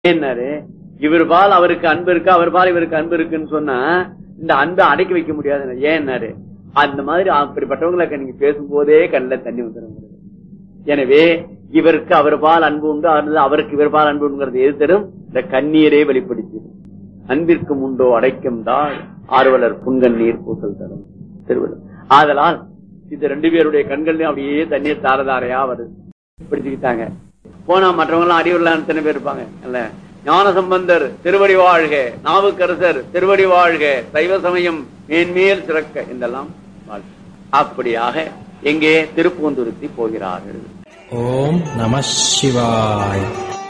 என்னாரு இவர் பால் அவருக்கு அன்பு இருக்கு அவர் பால் இவருக்கு அன்பு இருக்குன்னு சொன்னா இந்த அன்பை அடக்கி வைக்க முடியாது ஏன்னாரு அந்த மாதிரி அப்படிப்பட்டவங்களை நீங்க பேசும்போதே கண்ணில் தண்ணி வந்துடும் உங்களுக்கு. எனவே இவருக்கு அவர் பால் அன்பு உண்டு அல்லது அவருக்கு இவர் பால் அன்பு உண்டுங்கிறது எது தரும் இந்த கண்ணீரே வெளிப்படுத்திடும் அன்பிற்கு உண்டோ அடைக்கும் தாள் ஆர்வலர் புன்கண்ணீர் பூசல் தரும் திருவள்ளுவர் ஆதலால் இது ரெண்டு பேருடைய கண்கள்லயும் அப்படியே தண்ணீர் தாரதாரையா வருது பிடிச்சுக்கிட்டாங்க போனா மற்றவங்க எல்லாம் அறிவுள்ள எத்தனை பேர் இருப்பாங்க அல்ல ஞான சம்பந்தர் திருவடி வாழ்க நாவுக்கரசர் திருவடி வாழ்க சைவ சமயம் மேன்மேல் சிறக்க என்றெல்லாம் வாழ்க. அப்படியாக எங்கே திருப்பூந்துருத்தி போகிறார்கள் ஓம் நம சிவாய்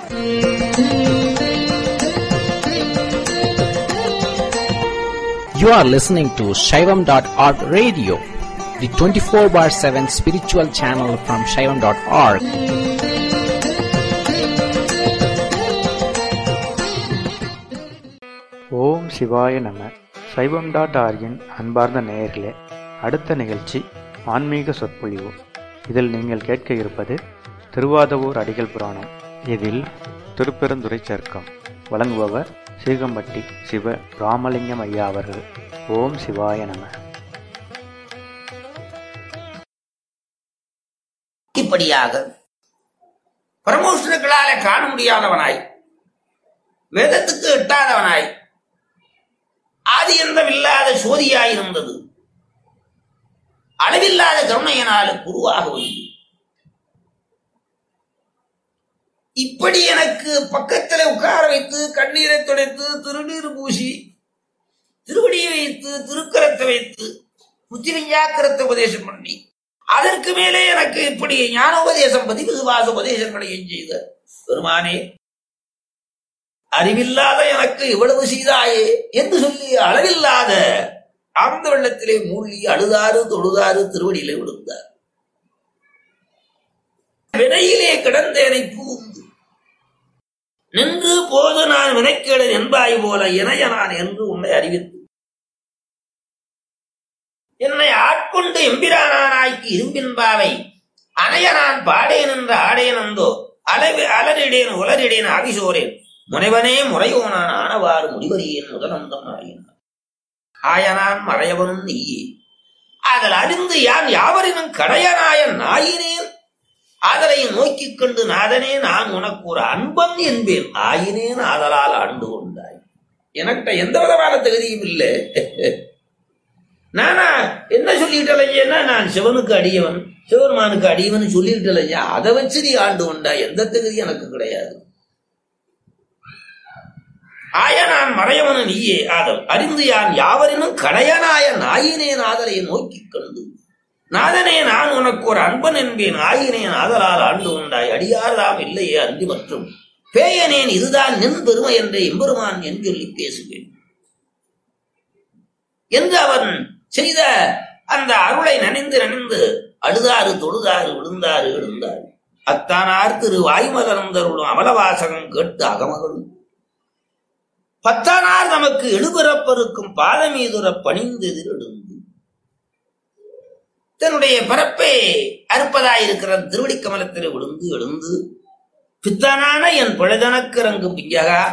You are listening to Shaivam.org radio, the 24 bar 7 spiritual channel from Shaivam.org. ஓம் சிவாய நம சைவம் டாட் ஆர்கின் அன்பார்ந்த நேயர்களே அடுத்த நிகழ்ச்சி ஆன்மீக சொற்பொழிவு இதில் நீங்கள் கேட்க இருப்பது திருவாதவூர் அடிகள் புராணம் இதில் திருப்பெருந்துறை சர்க்கம் வழங்குபவர் சீகம்பட்டி சிவ ராமலிங்கம் ஐயா அவர்கள் ஓம் சிவாய நம இப்படியாக பரமோஷ்ணர்களால காண முடியாதவனாய் வேதத்துக்கு எட்டாதவனாய் ஆதி இல்லாத சோதியாயிருந்தது அளவில்லாத கருணையினால குருவாக வந்து இப்படி எனக்கு பக்கத்துல உட்கார வைத்து கண்ணீரை துடைத்து திருநீர் பூசி திருவடியை வைத்து திருக்கரத்தை வைத்து புத்தி விஞ்ஞாக்கரத்தை உபதேசம் பண்ணி அதற்கு மேலே எனக்கு இப்படி ஞானோபதேசம் பதி விசுவாச உபதேசங்களையும் செய்த பெருமானே அறிவில்லாத எனக்கு இவ்வளவு செய்தாயே என்று சொல்லி அளவில்லாத ஆழ்ந்த வெள்ளத்திலே மூழ்கி அழுதாறு தொழுதாறு திருவடியிலே விழுந்தார் வினையிலே கிடந்தேனை புகுந்து நின்று போது நான் வினைக்கேடு என்பாய் போல இணைய நான் என்று உன்னை அறிவித்து என்னை ஆட்கொண்டு எம்பிரானாய்க்கு இரும்பின்பாவை அணைய நான் பாடேன் என்று ஆடேன் அந்தோ அளவு அலரிடேன் உலரிடேன் ஆவிசோரேன் முனைவனே முறையோனான் ஆனவாறு முடிவறியேன் முதலந்தம் ஆயினான் ஆயனான் மறையவனும் நீயே அதில் அறிந்து யான் யாவரினும் கடையனாய நாயினேன் அதனை நோக்கிக் கொண்டு நாதனே நான் உனக்கு ஒரு அன்பன் என்பேன் ஆயினேன் ஆதலால் ஆண்டு கொண்டாய் எனக்கிட்ட எந்த விதமான தகுதியும் இல்லை நானா என்ன சொல்லிட்டலையா நான் சிவனுக்கு அடியவன் சிவருமானுக்கு அடியவன் சொல்லிட்டலையா அதை வச்சு நீ ஆண்டு கொண்டா எந்த தகுதி எனக்கு கிடையாது ஆய நான் மறையவனு நீயே ஆதல் அறிந்து யான் யாவரினும் கடையனாய நாயினேன் ஆதலை நோக்கிக் கண்டு நாதனே நான் உனக்கு ஒரு அன்பன் என்பேன் ஆயினேன் ஆதலால் ஆண்டு கொண்டாய் அடியார்தாம் இல்லையே அன்றி மற்றும் பேயனேன் இதுதான் நின் பெருமை என்ற எம்பெருமான் என்று சொல்லி பேசுவேன் என்று அவன் செய்த அந்த அருளை நனைந்து நனைந்து அழுதாறு தொழுதாறு விழுந்தாறு எழுந்தாறு அத்தானார் திரு வாய்மலர்ந்தருளும் அமலவாசகம் கேட்டு அகமகளும் பத்தானார் நமக்கு எழுபிறப்பருக்கும் பாதமீதுர பணிந்து எதிரெழுந்து தன்னுடைய பிறப்பை அறுப்பதாயிருக்கிற திருவடி கமலத்தில் விழுந்து எழுந்து பித்தனான என் பிழைதனக்கிறங்கும் பிஞ்சகா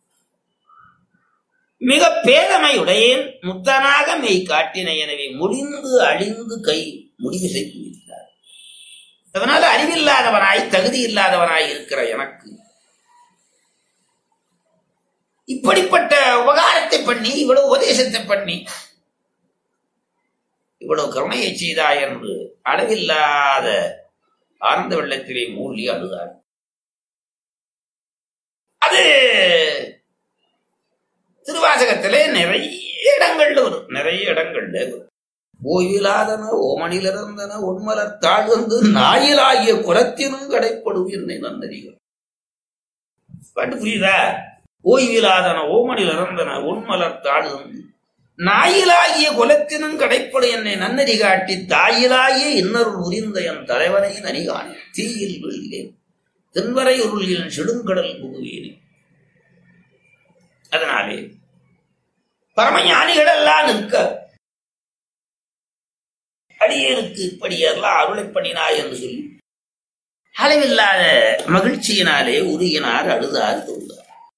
மிக பேதமையுடையேன் முத்தனாக மெய் காட்டின எனவே முடிந்து அழிந்து கை முடிவு செய்து வைத்தார் அதனால அறிவில்லாதவனாய் தகுதி இல்லாதவனாய் இருக்கிற எனக்கு இப்படிப்பட்ட உபகாரத்தை பண்ணி இவ்வளவு உபதேசத்தை பண்ணி இவ்வளவு கருணையை செய்தாய் என்று அளவில்லாத ஆனந்த வெள்ளத்திலே மூழ்கி அழுதார் அது திருவாசகத்திலே நிறைய இடங்கள்ல வரும் நிறைய இடங்கள்ல வரும் ஓய்விலாதன ஓமனிலிருந்தன உண்மலர் தாழ்ந்து நாயிலாகிய குலத்தினும் கடைப்படும் என்னை நன்னறிகள் பாட்டு புரியுதா ஓய்விலாதன ஓமனில் இறந்தன உண்மலர் தாழ்ந்து நாயிலாகிய குலத்தினும் கடைப்படும் என்னை நன்னறி காட்டி தாயிலாகிய இன்னருள் உரிந்த என் தலைவனை நனிகானே தீயில் விழுகிறேன் தென்வரை உருளில் செடுங்கடல் புகுவேனே அதனாலே பரமஞானிகள் எல்லாம் நிற்க அடியேனுக்கு இப்படியெல்லாம் அருளை பண்ணினாய் என்று சொல்லி அளவில்லாத மகிழ்ச்சியினாலே உருகினார் அழுதார் தொழுதார்